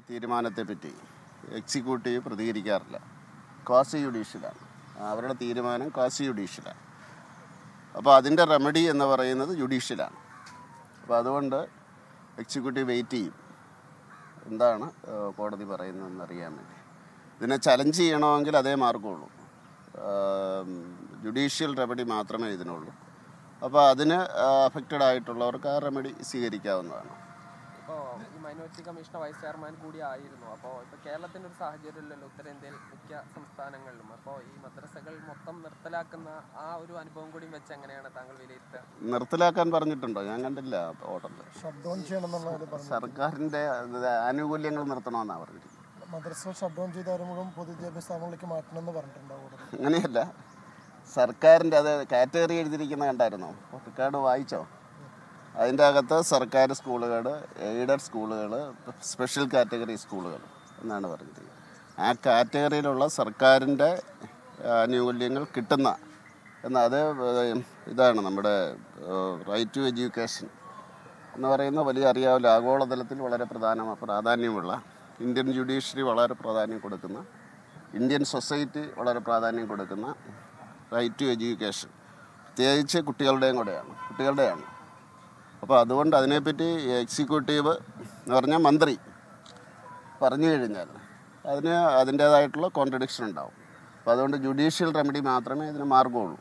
തീരുമാനത്തെപ്പറ്റി executive പ്രതികരിക്കാറില്ല quasi ജുഡീഷ്യലാണ് അവരുടെ തീരുമാനം quasi ജുഡീഷ്യലാണ് അപ്പോൾ അതിൻ്റെ റെമഡി എന്ന് പറയുന്നത് ജുഡീഷ്യലാണ് അപ്പോൾ അതുകൊണ്ട് എക്സിക്യൂട്ടീവ് വെയിറ്റ് ചെയ്യും എന്താണ് ഏഹ്, കോടതി പറയുന്നതെന്ന് അറിയാൻ വേണ്ടി ഇതിനെ ചലഞ്ച് ചെയ്യണമെങ്കിൽ അതേ മാർഗമുള്ളൂ ജുഡീഷ്യൽ റെമഡി മാത്രമേ ഇതിനുള്ളൂ അപ്പോൾ അതിന് അഫക്റ്റഡ് ആയിട്ടുള്ളവർക്ക് ആ റെമഡി സ്വീകരിക്കാവുന്നതാണ് ഇപ്പോൾ ഈ മൈനോറിറ്റി കമ്മീഷൻ വൈസ് ചെയർമാൻ കൂടി ആയിരുന്നു അപ്പോൾ ഇപ്പോൾ കേരളത്തിൻ്റെ ഒരു സാഹചര്യമില്ലല്ലോ ഉത്തരേന്ത്യയിൽ മിക്ക സംസ്ഥാനങ്ങളിലും അപ്പോൾ ഈ മദ്രസകൾ മൊത്തം നിർത്തലാക്കുന്ന ആ ഒരു അനുഭവം കൂടി വെച്ച് എങ്ങനെയാണ് താങ്കൾ വിലയിരുത്തുക നിർത്തലാക്കാൻ പറഞ്ഞിട്ടുണ്ടോ ഞാൻ കണ്ടില്ല ഓർഡറിൽ ഷട്ട് ഡൗൺ ചെയ്യണം എന്നുള്ളത് പറഞ്ഞു സർക്കാരിൻ്റെ ആനുകൂല്യങ്ങൾ നിർത്തണമെന്നാണ് പറഞ്ഞിരിക്കുന്നത് മദ്രസ ഷട്ട് ഡൗൺ ചെയ്ത് ആറുമുഖം പൊതുവിദ്യാഭ്യാസ സ്ഥാപനങ്ങളിലേക്ക് മാറ്റണമെന്ന് പറഞ്ഞിട്ടുണ്ട് ഓർഡർ അങ്ങനെയല്ല സർക്കാരിൻ്റെ അത് കാറ്റഗറി എഴുതിയിരിക്കുന്നത് കണ്ടായിരുന്നോ റിക്കാർഡ് വായിച്ചോ അതിൻ്റെ അകത്ത് സർക്കാർ സ്കൂളുകൾ എയ്ഡഡ് സ്കൂളുകൾ സ്പെഷ്യൽ കാറ്റഗറി സ്കൂളുകൾ എന്നാണ് പറഞ്ഞിരിക്കുന്നത് ആ കാറ്റഗറിയിലുള്ള സർക്കാരിൻ്റെ ആനുകൂല്യങ്ങൾ കിട്ടുന്ന എന്ന അത് ഇതാണ് നമ്മുടെ റൈറ്റ് ടു എഡ്യൂക്കേഷൻ എന്ന് പറയുന്ന വലിയ അറിയാവില്ല ആഗോളതലത്തിൽ വളരെ പ്രധാന പ്രാധാന്യമുള്ള ഇന്ത്യൻ ജുഡീഷ്യറി വളരെ പ്രാധാന്യം കൊടുക്കുന്ന ഇന്ത്യൻ സൊസൈറ്റി വളരെ പ്രാധാന്യം കൊടുക്കുന്ന റൈറ്റ് ടു എഡ്യൂക്കേഷൻ പ്രത്യേകിച്ച് കുട്ടികളുടെയും കൂടെയാണ് കുട്ടികളുടെയാണ് അപ്പോൾ അതുകൊണ്ട് അതിനെപ്പറ്റി എക്സിക്യൂട്ടീവ് എന്ന് പറഞ്ഞാൽ മന്ത്രി പറഞ്ഞു കഴിഞ്ഞാൽ അതിന് അതിൻ്റേതായിട്ടുള്ള കോൺട്രഡിക്ഷൻ ഉണ്ടാവും അപ്പോൾ അതുകൊണ്ട് ജുഡീഷ്യൽ റെമഡി മാത്രമേ ഇതിന് മാർഗമുള്ളൂ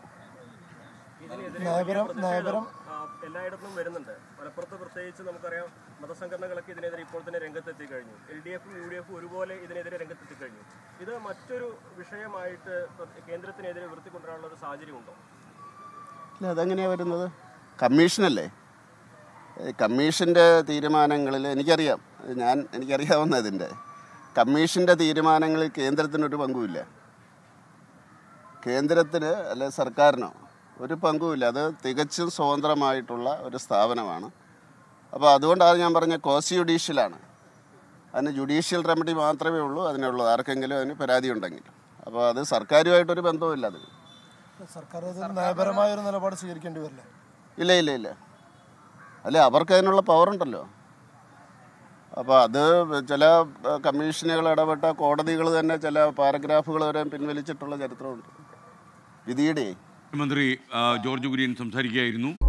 നയപരം നയപരം ആ, എല്ലായിടത്തും വരുന്നുണ്ട് മലപ്പുറത്ത് പ്രത്യേകിച്ച് നമുക്കറിയാം മതസംഘടനകളൊക്കെ ഇതിനെതിരെ ഇപ്പോൾ തന്നെ രംഗത്തെത്തി കഴിഞ്ഞു എൽ ഡി എഫും യു ഡി എഫും ഒരുപോലെ ഇതിനെതിരെ രംഗത്തെത്തി കഴിഞ്ഞു ഇത് മറ്റൊരു വിഷയമായിട്ട് പ്ര- കേന്ദ്രത്തിനെതിരെ ഉയർത്തിക്കൊണ്ടുവരാനുള്ള ഒരു സാഹചര്യം ഉണ്ടോ അല്ല അതെങ്ങനെയാണ് വരുന്നത് കമ്മീഷനല്ലേ ഈ കമ്മീഷൻ്റെ തീരുമാനങ്ങളിൽ എനിക്കറിയാം ഞാൻ എനിക്കറിയാവുന്ന ഇതിൻ്റെ കമ്മീഷൻ്റെ തീരുമാനങ്ങളിൽ കേന്ദ്രത്തിനൊരു പങ്കുമില്ല കേന്ദ്രത്തിന് അല്ലെ സർക്കാരിനോ ഒരു പങ്കുമില്ല അത് തികച്ചും സ്വതന്ത്രമായിട്ടുള്ള ഒരു സ്ഥാപനമാണ് അപ്പോൾ അതുകൊണ്ടാണ് ഞാൻ പറഞ്ഞ കോസി ജുഡീഷ്യലാണ് അതിന് ജുഡീഷ്യൽ റെമഡി മാത്രമേ ഉള്ളൂ അതിനുള്ളൂ ആർക്കെങ്കിലും അതിന് പരാതി ഉണ്ടെങ്കിൽ അപ്പോൾ അത് സർക്കാരുമായിട്ടൊരു ബന്ധവുമില്ല അതിന് സർക്കാർ ഇത് നയപരമായ ഒരു നിലപാട് സ്വീകരിക്കേണ്ടി വരില്ലേ ഇല്ല ഇല്ല ഇല്ല അല്ല അവർക്ക് അതിനുള്ള പവർ ഉണ്ടല്ലോ അപ്പോൾ അത് ചില ഏഹ്, കമ്മീഷനുകൾ ഇടപെട്ട കോടതികൾ തന്നെ ചില പാരഗ്രാഫുകൾ വരെ പിൻവലിച്ചിട്ടുള്ള ചരിത്രമുണ്ട് വിധിയുടെ മന്ത്രി ആ, ജോർജ് കുര്യൻ സംസാരിക്കുകയായിരുന്നു